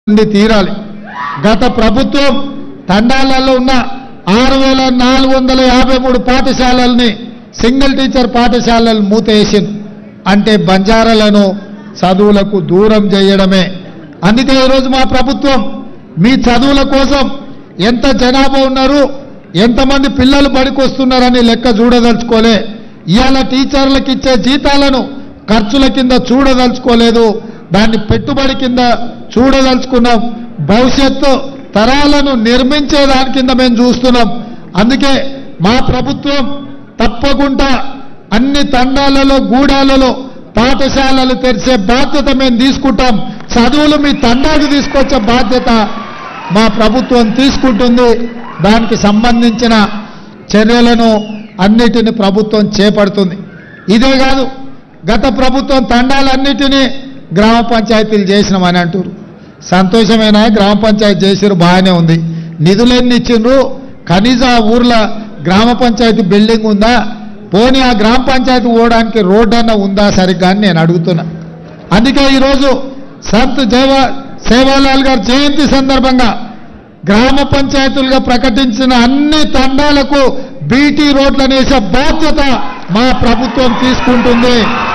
ఉండి తీరాలి గత ప్రభుత్వం తండాలలో ఉన్న ఆరు వేల నాలుగు వందల యాభై మూడు పాఠశాలల్ని సింగిల్ టీచర్ పాఠశాలలు మూతేసింది అంటే బంజారాలను చదువులకు దూరం చేయడమే అందుకే ఈరోజు మా ప్రభుత్వం మీ చదువుల కోసం ఎంత జనాభా ఉన్నారు ఎంతమంది పిల్లలు బడికొస్తున్నారని లెక్క చూడదలుచుకోలే ఇవాళ టీచర్లకు ఇచ్చే జీతాలను ఖర్చుల కింద చూడదలుచుకోలేదు దాన్ని పెట్టుబడి కింద చూడదలుచుకున్నాం భవిష్యత్తు తరాలను నిర్మించే దాని కింద మేము చూస్తున్నాం అందుకే మా ప్రభుత్వం తప్పకుండా అన్ని తండాలలో గూడాలలో పాఠశాలలు తెరిచే బాధ్యత మేము తీసుకుంటాం చదువులు మీ తండాకు తీసుకొచ్చే బాధ్యత మా ప్రభుత్వం తీసుకుంటుంది దానికి సంబంధించిన చర్యలను అన్నిటిని ప్రభుత్వం చేపడుతుంది ఇదే కాదు గత ప్రభుత్వం తండాలన్నిటినీ గ్రామ పంచాయతీలు చేసినామని అంటారు సంతోషమైన గ్రామ పంచాయతీ చేసిరు బాగానే ఉంది నిధులెన్ని ఇచ్చిండ్రు కనీసం ఆ ఊర్లో గ్రామ పంచాయతీ బిల్డింగ్ ఉందా పోనీ ఆ గ్రామ పంచాయతీ పోవడానికి రోడ్డు అన్న ఉందా సరిగ్గా అని నేను అడుగుతున్నా అందుకే ఈరోజు సంత్ జైవ సేవాలాల్ గారి జయంతి సందర్భంగా గ్రామ పంచాయతీలుగా ప్రకటించిన అన్ని తండాలకు బీటీ రోడ్లను వేసే బాధ్యత మా ప్రభుత్వం తీసుకుంటుంది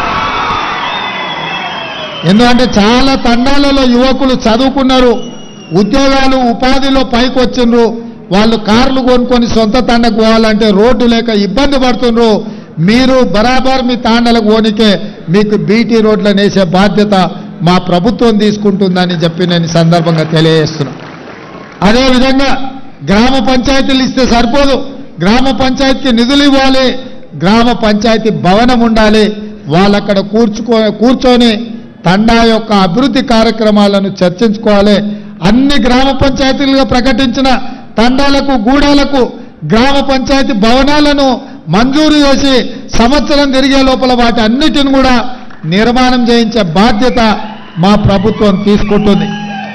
ఎందుకంటే చాలా తండాలలో యువకులు చదువుకున్నారు ఉద్యోగాలు ఉపాధిలో పైకి వచ్చిండ్రు వాళ్ళు కార్లు కొనుక్కొని సొంత తండకు పోవాలంటే రోడ్డు లేక ఇబ్బంది పడుతుండ్రు మీరు బరాబర్ మీ తాండలకు పోనికే మీకు బీటీ రోడ్లను వేసే బాధ్యత మా ప్రభుత్వం తీసుకుంటుందని చెప్పి నేను ఈ సందర్భంగా తెలియజేస్తున్నా అదేవిధంగా గ్రామ పంచాయతీలు ఇస్తే సరిపోదు గ్రామ పంచాయతీకి నిధులు ఇవ్వాలి గ్రామ పంచాయతీ భవనం ఉండాలి వాళ్ళక్కడ కూర్చుకో కూర్చొని తండా యొక్క అభివృద్ధి కార్యక్రమాలను చర్చించుకోవాలి అన్ని గ్రామ పంచాయతీలుగా ప్రకటించిన తండాలకు గూడాలకు గ్రామ పంచాయతీ భవనాలను మంజూరు చేసి సంవత్సరం తిరిగే లోపల వాటి అన్నిటిని కూడా నిర్మాణం చేయించే బాధ్యత మా ప్రభుత్వం తీసుకుంటుంది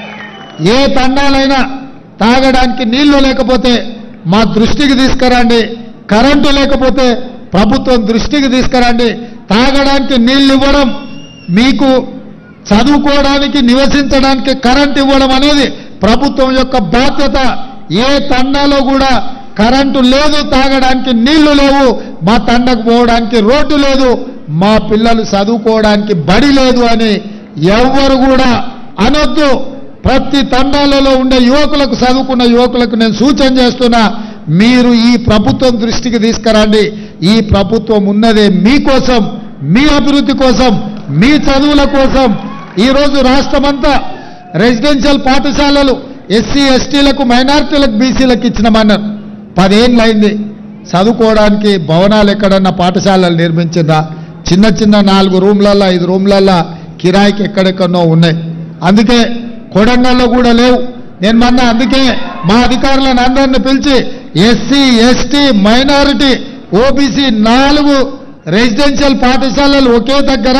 ఏ తండాలైనా తాగడానికి నీళ్లు లేకపోతే మా దృష్టికి తీసుకురండి కరెంటు లేకపోతే ప్రభుత్వం దృష్టికి తీసుకురండి తాగడానికి నీళ్లు ఇవ్వడం మీకు చదువుకోవడానికి నివసించడానికి కరెంట్ ఇవ్వడం అనేది ప్రభుత్వం యొక్క బాధ్యత ఏ తండాలో కూడా కరెంటు లేదు తాగడానికి నీళ్లు లేవు మా తండకు పోవడానికి రోడ్డు లేదు మా పిల్లలు చదువుకోవడానికి బడి లేదు అని ఎవ్వరు కూడా అనొద్దు ప్రతి తండాలలో ఉండే యువకులకు చదువుకున్న యువకులకు నేను సూచన చేస్తున్నా మీరు ఈ ప్రభుత్వం దృష్టికి తీసుకురండి ఈ ప్రభుత్వం ఉన్నదే మీకోసం మీ అభివృద్ధి కోసం మీ చదువుల కోసం ఈరోజు రాష్ట్రమంతా రెసిడెన్షియల్ పాఠశాలలు ఎస్సీ ఎస్టీలకు మైనారిటీలకు బీసీలకు ఇచ్చినామన్నారు పదేళ్ళు అయింది చదువుకోవడానికి భవనాలు ఎక్కడన్నా పాఠశాలలు నిర్మించిందా చిన్న చిన్న నాలుగు రూమ్లల్లో ఐదు రూమ్లల్లో కిరాయికి ఎక్కడెక్కడో ఉన్నాయి అందుకే కొడంగల్లో కూడా లేవు నేను మొన్న అందుకే మా అధికారులను అందరిని పిలిచి ఎస్సీ ఎస్టీ మైనారిటీ ఓబీసీ నాలుగు రెసిడెన్షియల్ పాఠశాలలు ఒకే దగ్గర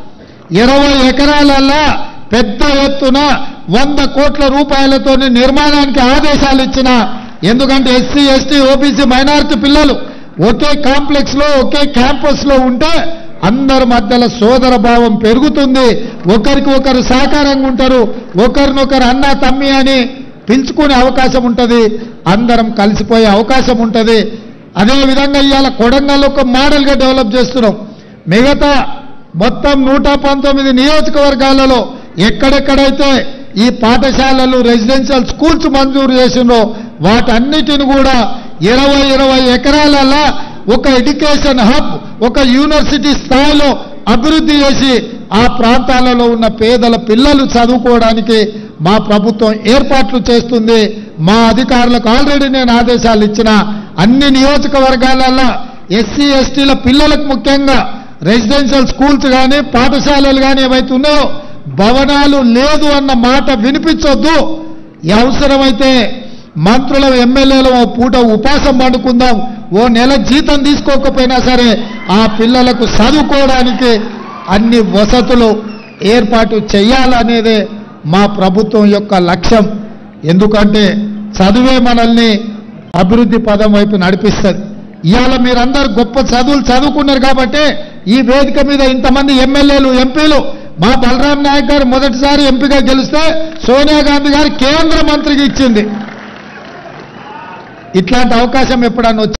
ఇరవై ఎకరాలల్లా పెద్ద ఎత్తున వంద కోట్ల రూపాయలతో నిర్మాణానికి ఆదేశాలు ఇచ్చిన ఎందుకంటే ఎస్సీ ఎస్టీ ఓబీసీ మైనారిటీ పిల్లలు ఒకే కాంప్లెక్స్ లో ఒకే క్యాంపస్ లో ఉంటే అందరి మధ్యలో సోదర భావం పెరుగుతుంది ఒకరికి ఒకరు సహకారంగా ఉంటారు ఒకరినొకరు అన్న తమ్మి అని పిలుచుకునే అవకాశం ఉంటుంది అందరం కలిసిపోయే అవకాశం ఉంటుంది అదేవిధంగా ఇవాళ కొడంగల్ ఒక మోడల్గా డెవలప్ చేస్తున్నాం మిగతా మొత్తం నూట పంతొమ్మిది నియోజకవర్గాలలో ఎక్కడెక్కడైతే ఈ పాఠశాలలు రెసిడెన్షియల్ స్కూల్స్ మంజూరు చేసిండ్రో వాటన్నిటిని కూడా ఇరవై ఇరవై ఎకరాలలో ఒక ఎడ్యుకేషన్ హబ్ ఒక యూనివర్సిటీ స్థాయిలో అభివృద్ధి చేసి ఆ ప్రాంతాలలో ఉన్న పేదల పిల్లలు చదువుకోవడానికి మా ప్రభుత్వం ఏర్పాట్లు చేస్తుంది మా అధికారులకు ఆల్రెడీ నేను ఆదేశాలు ఇచ్చిన అన్ని నియోజకవర్గాలలో ఎస్సీ ఎస్టీల పిల్లలకు ముఖ్యంగా రెసిడెన్షియల్ స్కూల్స్ కానీ పాఠశాలలు కానీ ఏవైతే ఉన్నాయో భవనాలు లేదు అన్న మాట వినిపించొద్దు ఈ అవసరమైతే మంత్రుల ఎమ్మెల్యేలు ఓ పూట ఉపాసం పండుకుందాం ఓ నెల జీతం తీసుకోకపోయినా సరే ఆ పిల్లలకు చదువుకోవడానికి అన్ని వసతులు ఏర్పాటు చేయాలనేదే మా ప్రభుత్వం యొక్క లక్ష్యం ఎందుకంటే చదువే మనల్ని అభివృద్ధి పదం వైపు నడిపిస్తుంది ఇవాళ మీరందరూ గొప్ప చదువులు చదువుకున్నారు కాబట్టి ఈ వేదిక మీద ఇంతమంది ఎమ్మెల్యేలు ఎంపీలు మా బలరాం నాయక్ గారు మొదటిసారి ఎంపీగా గెలిస్తే సోనియా గాంధీ గారు కేంద్ర మంత్రికి ఇచ్చింది ఇట్లాంటి అవకాశం ఎప్పుడన్నా వచ్చి